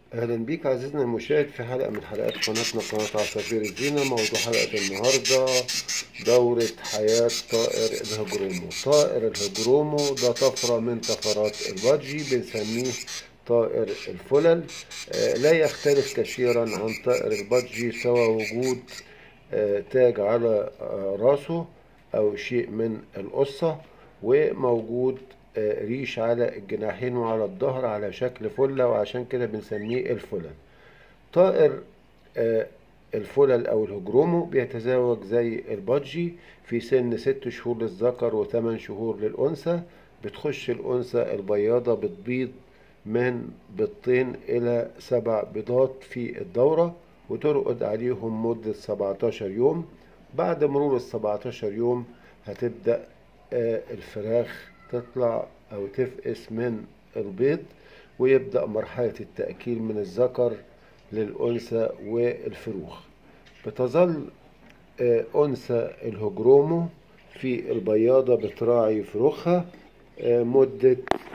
اهلا بيك عزيزنا المشاهد في حلقه من حلقات قناتنا قناه عصافير الزينه موضوع حلقه النهارده دوره حياه طائر الهجرومو طائر الهجرومو ده طفره من طفرات البادجي بنسميه طائر الفلل آه، لا يختلف كثيرا عن طائر البادجي سوى وجود آه، تاج على آه، راسه او شيء من القصه وموجود آه، ريش على الجناحين وعلى الظهر على شكل فلة وعشان كده بنسميه الفلل طائر آه، الفلل أو الهجرومو بيتزاوج زي البادجي في سن ست شهور للذكر وثمان شهور للأنثى بتخش الأنثى البياضة بتبيض من بيضتين إلى سبع بيضات في الدورة وترقد عليهم مدة 17 يوم بعد مرور ال 17 يوم هتبدأ آه، الفراخ تطلع أو تفقس من البيض ويبدأ مرحلة التأكيل من الذكر للأنثى والفروخ بتظل آه، أنثى الهجرومو في البياضة بتراعي فروخها آه، مدة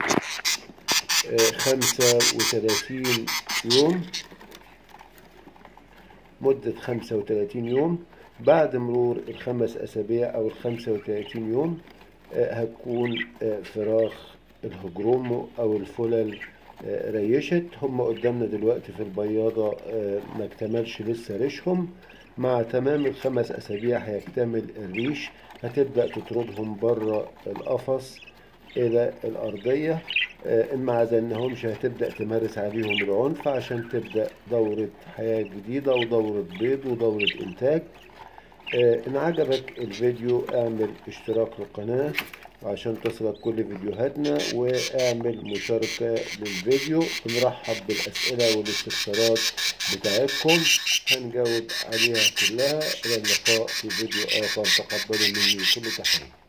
خمسة وثلاثين يوم مدة خمسة وثلاثين يوم بعد مرور الخمس أسابيع أو الخمسة وثلاثين يوم آه، هتكون آه، فراخ الهجرومو أو الفلل آه، ريشت هم قدامنا دلوقتي في البياضة آه، ما اكتملش لسه ريشهم مع تمام الخمس أسابيع هيكتمل الريش هتبدأ تطردهم بره القفص إلى الأرضية آه، إن ما عزلناهمش هتبدأ تمارس عليهم العنف عشان تبدأ دورة حياة جديدة ودورة بيض ودورة إنتاج آه، إن عجبك الفيديو اعمل اشتراك للقناة عشان تصلك كل فيديوهاتنا واعمل مشاركة للفيديو ونرحب بالأسئلة والاستفسارات بتاعتكم هنجاوب عليها كلها إلى اللقاء في فيديو آخر تقبلوا مني كل تحية